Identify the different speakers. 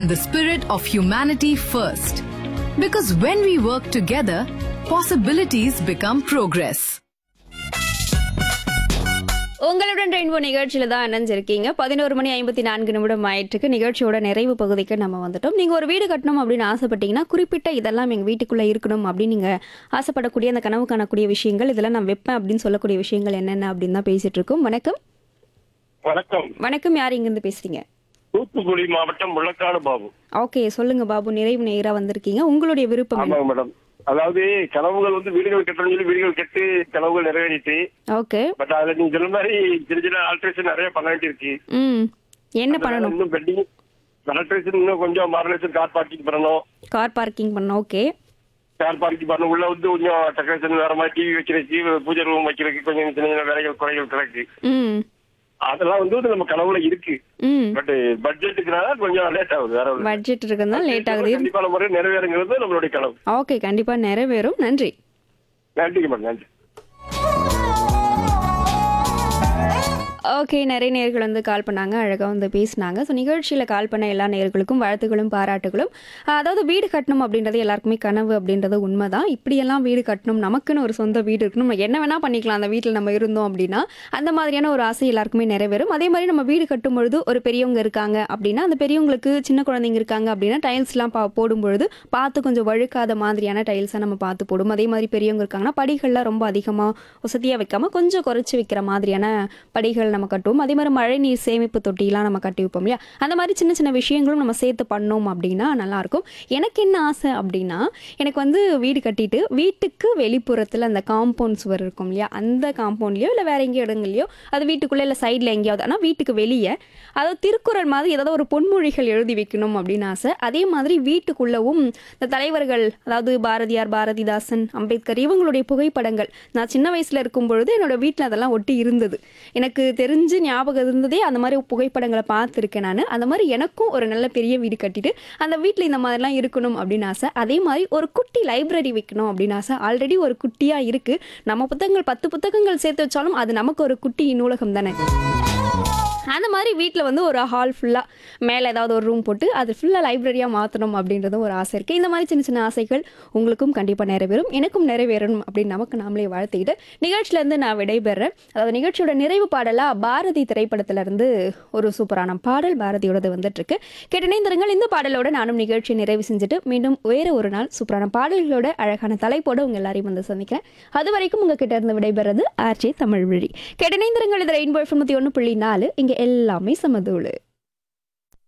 Speaker 1: the spirit of humanity first. Because when we work together, possibilities become progress.
Speaker 2: உங்களுடன் Rainbow நிகழ்ச்சியில தான் இணைஞ்சிருக்கீங்க பதினோரு மணி ஐம்பத்தி நான்கு நிமிடம் ஆயிட்டுருக்கு நிகழ்ச்சியோட நிறைவு பகுதிக்கு நம்ம வந்துட்டோம் நீங்க ஒரு வீடு கட்டணும் அப்படின்னு ஆசைப்பட்டீங்கன்னா குறிப்பிட்ட இதெல்லாம் எங்க வீட்டுக்குள்ள இருக்கணும் அப்படின்னு நீங்க ஆசைப்படக்கூடிய அந்த கனவு காணக்கூடிய விஷயங்கள் இதெல்லாம் நான் வைப்பேன் அப்படின்னு சொல்லக்கூடிய விஷயங்கள் என்னென்ன அப்படின்னு தான் பேசிட்டு இருக்கோம் வணக்கம்
Speaker 3: வணக்கம்
Speaker 2: வணக்கம் யார் இங்கிருந்து பேசுறீங்க
Speaker 3: தூத்துக்குடி மாவட்டம் முள்ளக்காடு பாபு
Speaker 2: ஓகே சொல்லுங்க பாபு நிறைவு நேரா வந்திருக்கீங்க உங்களுடைய விருப்பம் என்ன
Speaker 3: ஆமாங்க மேடம் அதாவது கனவுகள் வந்து வீடுகள் கட்டணும்னு சொல்லி வீடுகள் கட்டு கனவுகள் நிறைவேறிட்டு
Speaker 2: ஓகே
Speaker 3: பட் அதுல நீங்க சொன்ன மாதிரி சின்ன சின்ன ஆல்ட்ரேஷன் நிறைய பண்ண வேண்டியிருக்கு
Speaker 2: ம் என்ன
Speaker 3: அதனால
Speaker 2: பண்ணணும்
Speaker 3: இன்னும் பெண்டிங் ஆல்ட்ரேஷன் இன்னும் கொஞ்சம் மாரலேஷன் கார் பார்க்கிங் பண்ணணும்
Speaker 2: கார் பார்க்கிங் பண்ணணும் ஓகே
Speaker 3: கார் பார்க்கிங் பண்ணணும் உள்ள வந்து கொஞ்சம் டெக்கரேஷன் வேற மாதிரி டிவி வைக்கிறதுக்கு பூஜை ரூம் வைக்கிறதுக்கு கொஞ்சம் சின்ன சின்ன வேலைகள் குறைகள் கிடக்கு
Speaker 2: ம்
Speaker 3: அதெல்லாம் வந்து நம்ம கனவுல இருக்கு
Speaker 2: ம்
Speaker 3: பட் பட்ஜெட்டுக்குனால கொஞ்சம் லேட் ஆகுது வேற ஒண்ணு இல்ல.
Speaker 2: பட்ஜெட் இருக்குதுதான் லேட் ஆகுது
Speaker 3: கண்டிப்பான முறை நிறைவேறுங்கிறது நம்மளுடைய கனவு
Speaker 2: ஓகே கண்டிப்பா நிறைவேறும் நன்றி
Speaker 3: நன்றிங்க மேடம் நன்றி
Speaker 2: ஓகே நிறைய நேர்கள் வந்து கால் பண்ணாங்க அழகாக வந்து பேசினாங்க ஸோ நிகழ்ச்சியில் கால் பண்ண எல்லா நேர்களுக்கும் வாழ்த்துக்களும் பாராட்டுகளும் அதாவது வீடு கட்டணும் அப்படின்றது எல்லாருக்குமே கனவு அப்படின்றது உண்மைதான் இப்படியெல்லாம் வீடு கட்டணும் நமக்குன்னு ஒரு சொந்த வீடு இருக்கணும் நம்ம என்ன வேணால் பண்ணிக்கலாம் அந்த வீட்டில் நம்ம இருந்தோம் அப்படின்னா அந்த மாதிரியான ஒரு ஆசை எல்லாருக்குமே நிறைவேறும் அதே மாதிரி நம்ம வீடு கட்டும் பொழுது ஒரு பெரியவங்க இருக்காங்க அப்படின்னா அந்த பெரியவங்களுக்கு சின்ன குழந்தைங்க இருக்காங்க அப்படின்னா டைல்ஸ்லாம் பா போடும் பொழுது பார்த்து கொஞ்சம் வழுக்காத மாதிரியான டைல்ஸை நம்ம பார்த்து போடும் அதே மாதிரி பெரியவங்க இருக்காங்கன்னா படிகள்லாம் ரொம்ப அதிகமாக வசதியாக வைக்காம கொஞ்சம் குறைச்சி வைக்கிற மாதிரியான படிகள் நம்ம கட்டுவோம் அதே மாதிரி மழை நீர் சேமிப்பு தொட்டிலாம் நம்ம கட்டி வைப்போம் இல்லையா அந்த மாதிரி சின்ன சின்ன விஷயங்களும் நம்ம சேர்த்து பண்ணோம் அப்படின்னா நல்லாயிருக்கும் எனக்கு என்ன ஆசை அப்படின்னா எனக்கு வந்து வீடு கட்டிட்டு வீட்டுக்கு வெளிப்புறத்தில் அந்த காம்பவுண்ட் சுவர் இருக்கும் இல்லையா அந்த காம்பவுண்ட்லேயோ இல்லை வேற எங்கேயோ இடங்கள்லையோ அது வீட்டுக்குள்ளே இல்லை சைடில் எங்கேயாவது ஆனால் வீட்டுக்கு வெளியே அதாவது திருக்குறள் மாதிரி ஏதாவது ஒரு பொன்மொழிகள் எழுதி வைக்கணும் அப்படின்னு ஆசை அதே மாதிரி வீட்டுக்குள்ளவும் இந்த தலைவர்கள் அதாவது பாரதியார் பாரதிதாசன் அம்பேத்கர் இவங்களுடைய புகைப்படங்கள் நான் சின்ன வயசுல இருக்கும் பொழுது என்னோட வீட்டில் அதெல்லாம் ஒட்டி இருந்தது எனக்கு தெரிஞ்சு ஞாபகம் இருந்ததே அந்த மாதிரி புகைப்படங்களை பார்த்துருக்கேன் நான் அந்த மாதிரி எனக்கும் ஒரு நல்ல பெரிய வீடு கட்டிட்டு அந்த வீட்டில் இந்த மாதிரிலாம் இருக்கணும் அப்படின்னு ஆசை அதே மாதிரி ஒரு குட்டி லைப்ரரி வைக்கணும் அப்படின்னு ஆசை ஆல்ரெடி ஒரு குட்டியாக இருக்குது நம்ம புத்தகங்கள் பத்து புத்தகங்கள் சேர்த்து வச்சாலும் அது நமக்கு ஒரு குட்டி நூலகம் தானே அந்த மாதிரி வீட்டில் வந்து ஒரு ஹால் ஃபுல்லாக மேலே ஏதாவது ஒரு ரூம் போட்டு அது ஃபுல்லாக லைப்ரரியாக மாற்றணும் அப்படின்றதும் ஒரு ஆசை இருக்குது இந்த மாதிரி சின்ன சின்ன ஆசைகள் உங்களுக்கும் கண்டிப்பாக நிறைவேறும் எனக்கும் நிறைவேறணும் அப்படின்னு நமக்கு நாமளே வாழ்த்திக்கிட்டு நிகழ்ச்சியிலேருந்து நான் விடைபெறேன் அதாவது நிகழ்ச்சியோட நிறைவு பாடலாக பாரதி திரைப்படத்திலேருந்து ஒரு சூப்பரான பாடல் பாரதியோடது வந்துட்டுருக்கு கேட்டினைந்திருங்கள் இந்த பாடலோட நானும் நிகழ்ச்சியை நிறைவு செஞ்சுட்டு மீண்டும் வேறு ஒரு நாள் சூப்பரான பாடல்களோட அழகான தலைப்போட உங்கள் எல்லாரையும் வந்து சந்திக்கிறேன் அது வரைக்கும் உங்ககிட்ட இருந்து விடைபெறது ஆர்ஜே தமிழ் வழி கேட்டினைந்திருங்கள் இது ரெயின்போ தொண்ணூற்றி ஒன்று புள்ளி நாலு இங்கே எல்லாமே சமதூளு